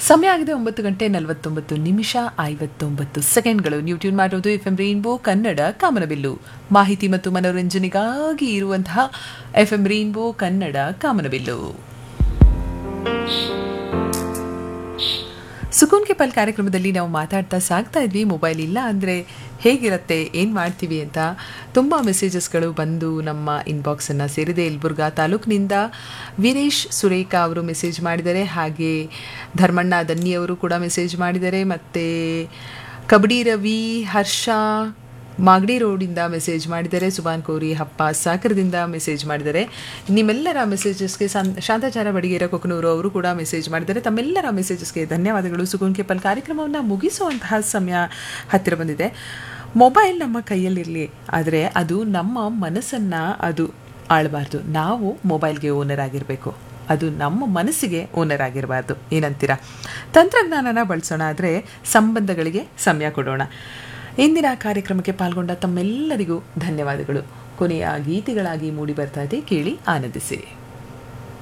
ಸಮಯ ಆಗಿದೆ ಒಂಬತ್ತು ಗಂಟೆ ನಲವತ್ತೊಂಬತ್ತು ನಿಮಿಷ ಐವತ್ತೊಂಬತ್ತು ಸೆಕೆಂಡ್ಗಳು ನೀವು ಟ್ಯೂನ್ ಮಾಡೋದು ಎಫ್ ಎಂ ರೈನ್ಬೋ ಕನ್ನಡ ಕಾಮನಬಿಲ್ಲು ಮಾಹಿತಿ ಮತ್ತು ಮನೋರಂಜನೆಗಾಗಿ ಇರುವಂತಹ ಎಫ್ ಎಂ ರೈನ್ಬೋ ಕನ್ನಡ ಕಾಮನಬಿಲ್ಲು ಸುಕೂನ್ ಕೆ ಪಲ್ ಕಾರ್ಯಕ್ರಮದಲ್ಲಿ ನಾವು ಮಾತಾಡ್ತಾ ಸಾಗ್ತಾ ಇದ್ವಿ ಮೊಬೈಲ್ ಇಲ್ಲ ಅಂದರೆ ಹೇಗಿರುತ್ತೆ ಏನು ಮಾಡ್ತೀವಿ ಅಂತ ತುಂಬ ಮೆಸೇಜಸ್ಗಳು ಬಂದು ನಮ್ಮ ಇನ್ಬಾಕ್ಸನ್ನು ಸೇರಿದೆ ಯಲಬುರ್ಗಾ ತಾಲೂಕಿನಿಂದ ವೀರೇಶ್ ಸುರೇಖಾ ಅವರು ಮೆಸೇಜ್ ಮಾಡಿದ್ದಾರೆ ಹಾಗೆ ಧರ್ಮಣ್ಣ ದನ್ನಿ ಅವರು ಕೂಡ ಮೆಸೇಜ್ ಮಾಡಿದ್ದಾರೆ ಮತ್ತು ಕಬಡ್ಡಿ ರವಿ ಹರ್ಷ ಮಾಗಡಿ ರೋಡಿಂದ ಮೆಸೇಜ್ ಮಾಡಿದ್ದಾರೆ ಸುಬಾನ್ ಕೋರಿ ಹಪ್ಪ ಸಾಗರದಿಂದ ಮೆಸೇಜ್ ಮಾಡಿದ್ದಾರೆ ನಿಮ್ಮೆಲ್ಲರ ಮೆಸೇಜಸ್ಗೆ ಶಾಂತಾಚಾರ ಬಡಿಗೇರ ಕೊಕನೂರು ಅವರು ಕೂಡ ಮೆಸೇಜ್ ಮಾಡಿದ್ದಾರೆ ತಮ್ಮೆಲ್ಲರ ಮೆಸೇಜಸ್ಗೆ ಧನ್ಯವಾದಗಳು ಸುಗುನ್ ಕೆಪಲ್ ಕಾರ್ಯಕ್ರಮವನ್ನು ಮುಗಿಸುವಂತಹ ಸಮಯ ಹತ್ತಿರ ಬಂದಿದೆ ಮೊಬೈಲ್ ನಮ್ಮ ಕೈಯಲ್ಲಿರಲಿ ಆದರೆ ಅದು ನಮ್ಮ ಮನಸ್ಸನ್ನು ಅದು ಆಳಬಾರ್ದು ನಾವು ಮೊಬೈಲ್ಗೆ ಓನರ್ ಆಗಿರಬೇಕು ಅದು ನಮ್ಮ ಮನಸ್ಸಿಗೆ ಓನರ್ ಆಗಿರಬಾರ್ದು ಏನಂತೀರಾ ತಂತ್ರಜ್ಞಾನನ ಬಳಸೋಣ ಆದರೆ ಸಂಬಂಧಗಳಿಗೆ ಸಮಯ ಕೊಡೋಣ ಇಂದಿನ ಕಾರ್ಯಕ್ರಮಕ್ಕೆ ಪಾಲ್ಗೊಂಡ ತಮ್ಮೆಲ್ಲರಿಗೂ ಧನ್ಯವಾದಗಳು ಕೊನೆಯ ಗೀತೆಗಳಾಗಿ ಮೂಡಿ ಬರ್ತಾ ಇದೆ ಕೇಳಿ ಆನಂದಿಸಿ